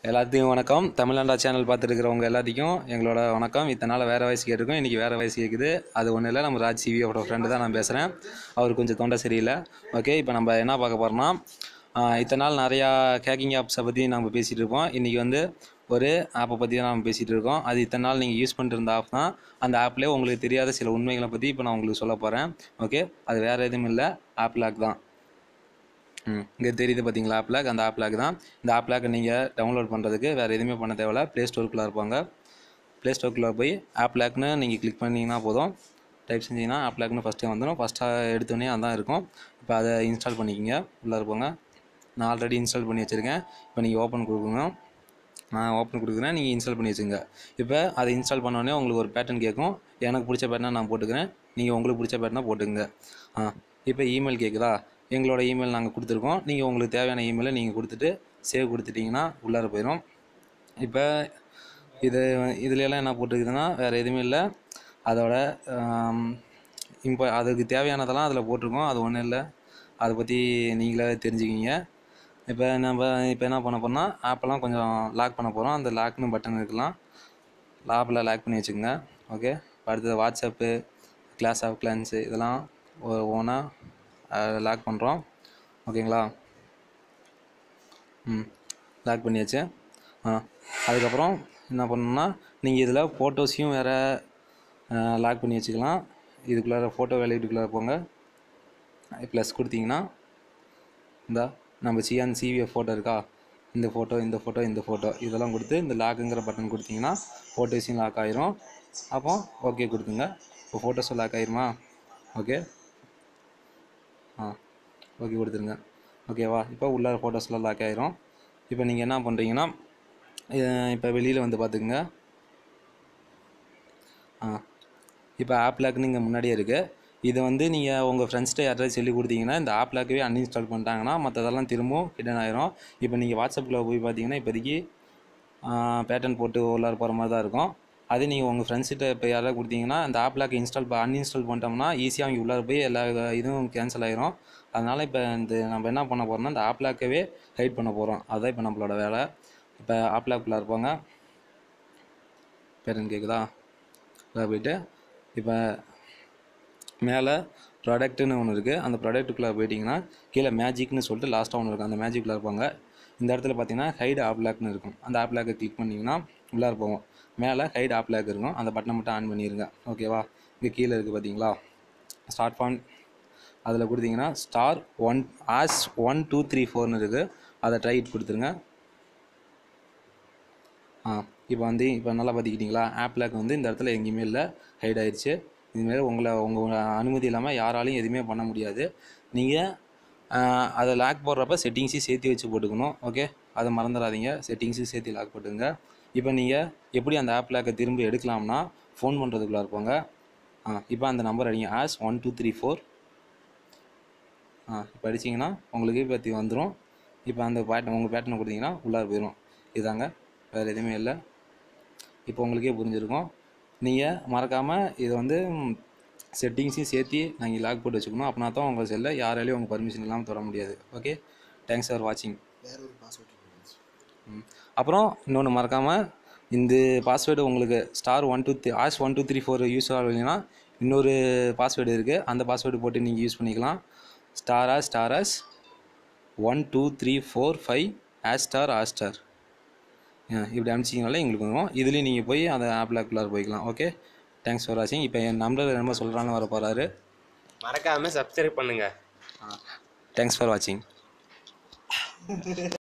எல்லாத்தையும் வணக்கம் தமிழ்நாடா சேனல் பார்த்துருக்கிறவங்க எல்லாத்துக்கும் எங்களோட வணக்கம் இத்தனை நாள் வேறு வயசு கேட்டிருக்கோம் இன்றைக்கி வேறு வயசு கேட்குது அது ஒன்றும் இல்லை நம்ம ராஜ் சிவியோட ஃப்ரெண்டு தான் நான் பேசுகிறேன் அவர் கொஞ்சம் தொண்டை சரியில்லை ஓகே இப்போ நம்ம என்ன பார்க்க போகிறோம்னா ஆஹ் இத்தனை நாள் நிறையா ஹேக்கிங் ஆப்ஸை பற்றி நம்ம பேசிகிட்டு இருப்போம் இன்றைக்கி வந்து ஒரு ஆப்பை பற்றி தான் நம்ம பேசிகிட்டு இருக்கோம் அது இத்தனை நாள் நீங்கள் யூஸ் பண்ணிட்டு இருந்த ஆப் தான் அந்த ஆப்லேயே உங்களுக்கு தெரியாத சில உண்மைகளை பற்றி இப்போ நான் உங்களுக்கு சொல்ல போகிறேன் ஓகே அது வேறு எதுவும் இல்லை ஆப் லாக் தான் ம் இங்கே தெரியுது பார்த்தீங்களா ஆப் லாக் அந்த ஆப் லாக் தான் இந்த ஆப் லாக் நீங்கள் டவுன்லோட் பண்ணுறதுக்கு வேறு எதுவுமே பண்ண தேவையில்ல ப்ளே ஸ்டோருக்குள்ளே இருப்பாங்க ப்ளே ஸ்டோருக்குள்ளே போய் ஆப் லாக்னு நீங்கள் கிளிக் பண்ணிங்கன்னா போதும் டைப் செஞ்சீங்கன்னா ஆப் லாக்னு ஃபஸ்ட்டே வந்துடும் ஃபஸ்ட்டாக எடுத்தோடனே அதான் இருக்கும் இப்போ அதை இன்ஸ்டால் பண்ணிக்கிங்க உள்ளே இருப்பாங்க நான் ஆல்ரெடி இன்ஸ்டால் பண்ணி வச்சுருக்கேன் இப்போ நீங்கள் ஓப்பன் கொடுக்கணும் நான் ஓப்பன் கொடுக்குறேன் நீங்கள் இன்ஸ்டால் பண்ணி வச்சுங்க இப்போ அதை இன்ஸ்டால் பண்ணோடனே உங்களுக்கு ஒரு பேட்டர்ன் கேட்கும் எனக்கு பிடிச்ச பேட்டர்னா நான் போட்டுக்கிறேன் நீங்கள் உங்களுக்கு பிடிச்ச பேட்டர்னா போட்டுக்கங்க ஆ இப்போ இமெயில் கேட்குதா எங்களோட இமெயில் நாங்கள் கொடுத்துருக்கோம் நீங்கள் உங்களுக்கு தேவையான இமெயிலை நீங்கள் கொடுத்துட்டு சேவ் கொடுத்துட்டிங்கன்னா உள்ளார போயிடும் இப்போ இது இதுல எல்லாம் என்ன போட்டிருக்குதுன்னா வேறு எதுவுமே இல்லை அதோட இப்போ அதுக்கு தேவையானதெல்லாம் அதில் போட்டிருக்கோம் அது ஒன்றும் இல்லை அதை பற்றி நீங்களே தெரிஞ்சுக்கிங்க இப்போ நம்ம இப்போ என்ன பண்ண போறோம்னா ஆப்பெல்லாம் கொஞ்சம் லாக் பண்ண போகிறோம் அந்த லாக்னு பட்டன் இருக்கலாம் லாப்பில் லாக் பண்ணி வச்சுக்கோங்க ஓகே அடுத்தது வாட்ஸ்அப்பு கிளாஸ் ஆஃப் கிளான்ஸு இதெல்லாம் ஓனாக லாக் பண்ணுறோம் ஓகேங்களா ம் லாக் பண்ணியாச்சு ஆ அதுக்கப்புறம் என்ன பண்ணணும்னா நீங்கள் இதில் ஃபோட்டோஸையும் வேறு லாக் பண்ணி வச்சுக்கலாம் இதுக்குள்ளார ஃபோட்டோ வேலைட்டுக்குள்ளார போங்க ப்ளஸ் கொடுத்தீங்கன்னா இந்த நம்ம சியான் சிவிஎஃப் ஃபோட்டோ இருக்கா இந்த ஃபோட்டோ இந்த ஃபோட்டோ இந்த ஃபோட்டோ இதெல்லாம் கொடுத்து இந்த லாக்குங்கிற பட்டன் கொடுத்தீங்கன்னா ஃபோட்டோஸையும் லாக் ஆயிரும் அப்போ ஓகே கொடுத்துங்க இப்போ ஃபோட்டோஸும் லாக் ஆயிருமா ஓகே ஆ ஓகே கொடுத்துருங்க ஓகேவா இப்போ உள்ள ஃபோட்டோஸ்லாம் லாக் ஆயிரும் இப்போ நீங்கள் என்ன பண்ணுறீங்கன்னா இப்போ வெளியில் வந்து பார்த்துக்குங்க ஆ இப்போ ஆப் லாக்னு இங்கே முன்னாடியே இருக்குது இதை வந்து நீங்கள் உங்கள் ஃப்ரெண்ட்ஸ்கிட்ட யாராவது சொல்லி கொடுத்தீங்கன்னா இந்த ஆப் லாக்கவே அன்இன்ஸ்டால் பண்ணிட்டாங்கன்னா மற்றதெல்லாம் திரும்பவும் ஹிடன் ஆயிரும் இப்போ நீங்கள் வாட்ஸ்அப்பில் போய் பார்த்தீங்கன்னா இப்போதைக்கு பேட்டர்ன் போட்டு உள்ளார போகிற மாதிரி தான் இருக்கும் அதே நீங்கள் உங்கள் ஃப்ரெண்ட்ஸ்கிட்ட இப்போ யாராவது கொடுத்தீங்கன்னா அந்த ஆப் லாக் இன்ஸ்டால் அன்இன்ஸ்டால் பண்ணிட்டோம்னா ஈஸியாக அவங்க உள்ளார போய் எல்லா இதுவும் கேன்சல் ஆயிரும் அதனால் இப்போ இந்த நம்ம என்ன பண்ண போகிறோம்னா இந்த ஆப் லாக்கவே ஹைட் பண்ண போகிறோம் அதுதான் இப்போ நம்மளோட வேலை இப்போ ஆப் லாக்குள்ளே இருப்பாங்க பேரன் கேட்குதா உள்ளே போயிட்டு இப்போ மேலே ப்ராடக்ட்டுன்னு ஒன்று இருக்குது அந்த ப்ராடக்ட்டுக்குள்ளே போயிட்டிங்கன்னா கீழே மேஜிக்னு சொல்லிட்டு லாஸ்ட்டாக ஒன்று இருக்கும் அந்த மேஜிக்குள்ளே இருப்பாங்க இந்த இடத்துல பார்த்தீங்கன்னா ஹைட் ஆப் லாக்னு இருக்கும் அந்த ஆப் லாக்கை கிளிக் பண்ணிங்கன்னா உள்ளார போவோம் மேலே ஹைட் ஆப் லாக் இருக்கும் அந்த பட்டனை மட்டும் ஆன் பண்ணிடுங்க ஓகேவா இங்கே கீழே இருக்குது பார்த்தீங்களா ஸ்டார்ட் ஃபான் அதில் கொடுத்தீங்கன்னா star one hash one two three ஃபோர்னு இருக்குது அதை ட்ரை இட் கொடுத்துருங்க ஆ இப்போ வந்து இப்போ நல்லா பார்த்துக்கிட்டிங்களா ஆப் லாக் வந்து இந்த இடத்துல எங்கேயுமே இல்லை ஹைட் ஆயிடுச்சு இதுமாரி உங்களை உங்கள் அனுமதி இல்லாமல் யாராலையும் எதுவுமே பண்ண முடியாது நீங்கள் அதை லாக் போடுறப்ப செட்டிங்ஸையும் சேர்த்து வச்சு போட்டுக்கணும் ஓகே அதை மறந்துடாதீங்க செட்டிங்ஸையும் சேர்த்து லாக் போட்டுங்க இப்போ நீங்கள் எப்படி அந்த ஆப் லாக்கை திரும்ப எடுக்கலாம்னா ஃபோன் பண்ணுறதுக்குள்ளே இருப்பாங்க ஆ இப்போ அந்த நம்பர் அடிங்க hash one two three four ஆ இப்போ அடிச்சிங்கன்னா உங்களுக்கு பற்றி வந்துடும் இப்போ அந்த பேட்டர்ன் உங்கள் பேட்டர்னை கொடுத்தீங்கன்னா உள்ளார போயிடும் இதாங்க வேறு எதுவுமே இல்லை இப்போ உங்களுக்கே புரிஞ்சிருக்கும் நீங்கள் மறக்காமல் இதை வந்து செட்டிங்ஸையும் சேர்த்து நீங்கள் லாக் போட்டு வச்சுக்கணும் அப்படின்னா தான் உங்கள் செல்லை யாராலையும் உங்கள் பர்மிஷன் இல்லாமல் தொட முடியாது ஓகே தேங்க்ஸ் ஃபார் வாட்சிங் வேற ஒரு பாஸ்வேர்ட் ம். அப்புறம் இன்னொன்று மறக்காமல் இந்த பாஸ்வேர்டு உங்களுக்கு star one two three hash one two three four use ஆகலைன்னா இன்னொரு பாஸ்வேர்டு இருக்குது அந்த பாஸ்வேர்டு போட்டு நீங்கள் யூஸ் பண்ணிக்கலாம் star hash star hash one two three four five hash star hash star இப்படி அனுப்பிச்சிங்கனாலே எங்களுக்கு வரும் இதுலேயும் நீங்கள் போய் அந்த ஆப்லாக்குள்ளார போய்க்கலாம் ஓகே தேங்க்ஸ் ஃபார் வாட்சிங் இப்போ என் நம்பர் என்ன சொல்கிறான்னு வர போகிறாரு மறக்காம சப்ஸ்கிரைப் பண்ணுங்க தேங்க்ஸ் ஃபார் வாட்சிங்